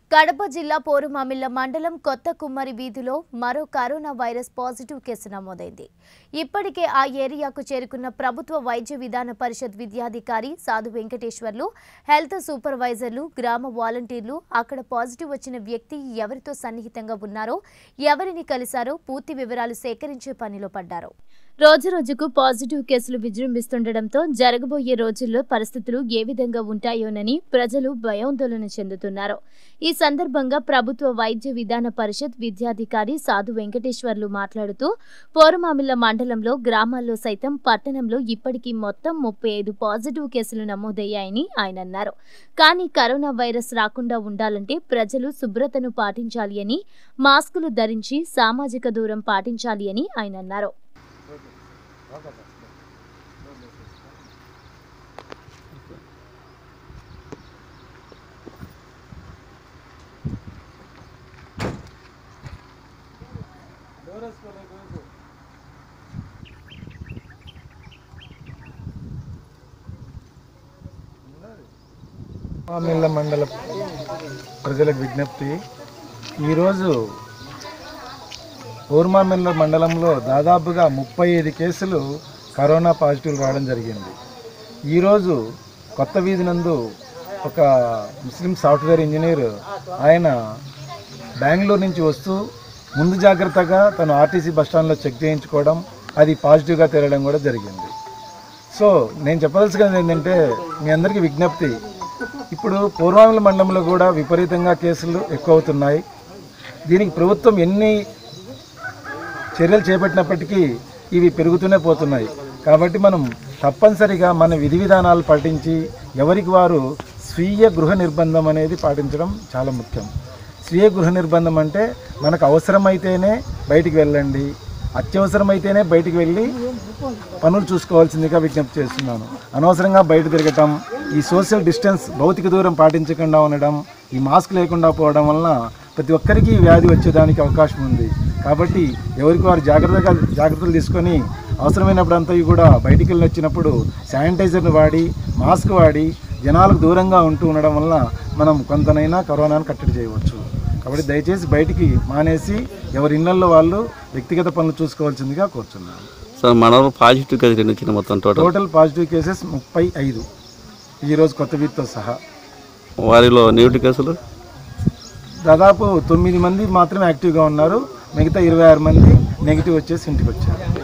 కడప జిల్లా పోరుమామిళ్ల మండలం కొత్త కుమ్మరి వీధిలో మరో కరోనా వైరస్ పాజిటివ్ కేసు నమోదైంది ఇప్పటికే ఆ ఏరియాకు చేరుకున్న ప్రభుత్వ వైద్య విధాన పరిషత్ విద్యాధికారి సాధు వెంకటేశ్వర్లు హెల్త్ సూపర్వైజర్లు గ్రామ వాలంటీర్లు అక్కడ పాజిటివ్ వచ్చిన వ్యక్తి ఎవరితో సన్నిహితంగా ఉన్నారో ఎవరిని కలిశారో పూర్తి వివరాలు సేకరించే పనిలో పడ్డారు రోజురోజుకు పాజిటివ్ కేసులు విజృంభిస్తుండటంతో జరగబోయే రోజుల్లో పరిస్థితులు ఏ విధంగా ఉంటాయోనని ప్రజలు భయాందోళన చెందుతున్నారు ఈ సందర్భంగా ప్రభుత్వ వైద్య విధాన పరిషత్ విద్యాధికారి సాధు వెంకటేశ్వర్లు మాట్లాడుతూ పోరుమామిళ్ల మండలంలో గ్రామాల్లో సైతం పట్టణంలో ఇప్పటికీ మొత్తం ముప్పై ఐదు పాజిటివ్ కేసులు నమోదయ్యాయని ఆయన అన్నారు కానీ కరోనా వైరస్ రాకుండా ఉండాలంటే ప్రజలు శుభ్రతను పాటించాలి అని మాస్కులు ధరించి సామాజిక దూరం పాటించాలి అని ఆయన అన్నారు మామిళ్ళ మండల ప్రజలకు విజ్ఞప్తి ఈరోజు ఊర్మామిళ్ళ మండలంలో దాదాపుగా ముప్పై ఐదు కేసులు కరోనా పాజిటివ్ రావడం జరిగింది ఈరోజు కొత్త వీధి నందు ఒక ముస్లిం సాఫ్ట్వేర్ ఇంజనీర్ ఆయన బెంగళూరు నుంచి వస్తూ ముందు జాగ్రత్తగా తను ఆర్టీసీ బస్టాండ్లో చెక్ చేయించుకోవడం అది పాజిటివ్గా తేలడం కూడా జరిగింది సో నేను చెప్పదలుచుకున్నది ఏంటంటే మీ అందరికీ విజ్ఞప్తి ఇప్పుడు పూర్వాంగల మండలంలో కూడా విపరీతంగా కేసులు ఎక్కువ అవుతున్నాయి దీనికి ప్రభుత్వం ఎన్ని చర్యలు చేపట్టినప్పటికీ ఇవి పెరుగుతూనే పోతున్నాయి కాబట్టి మనం తప్పనిసరిగా మన విధి విధానాలు పాటించి ఎవరికి వారు స్వీయ గృహ నిర్బంధం అనేది పాటించడం చాలా ముఖ్యం స్వీయ గృహ నిర్బంధం అంటే మనకు అవసరమైతేనే బయటికి వెళ్ళండి అత్యవసరమైతేనే బయటికి వెళ్ళి పనులు చూసుకోవాల్సిందిగా విజ్ఞప్తి చేస్తున్నాను అనవసరంగా బయట తిరగటం ఈ సోషల్ డిస్టెన్స్ భౌతిక దూరం పాటించకుండా ఉండడం ఈ మాస్క్ లేకుండా పోవడం వలన ప్రతి ఒక్కరికి ఈ వ్యాధి వచ్చేదానికి అవకాశం ఉంది కాబట్టి ఎవరికి వారు జాగ్రత్తగా జాగ్రత్తలు తీసుకొని అవసరమైనప్పుడు అంతా కూడా బయటికి వెళ్ళి వచ్చినప్పుడు శానిటైజర్ని వాడి మాస్క్ వాడి జనాలకు దూరంగా ఉంటూ ఉండడం వలన మనం కొంతనైనా కరోనాను కట్టడి చేయవచ్చు కాబట్టి దయచేసి బయటికి మానేసి ఎవరి ఇళ్లలో వాళ్ళు వ్యక్తిగత పనులు చూసుకోవాల్సిందిగా కోరుచున్నాను సార్ మనలో పాజిటివ్ కేసు రెండు వచ్చిన మొత్తం టోటల్ టోటల్ పాజిటివ్ కేసెస్ ముప్పై ఐదు ఈరోజు కొత్త వీధితో సహా వారిలో నెగిటివ్ కేసులు దాదాపు తొమ్మిది మంది మాత్రమే యాక్టివ్గా ఉన్నారు మిగతా ఇరవై ఆరు మంది నెగిటివ్ వచ్చేసి ఇంటికి వచ్చారు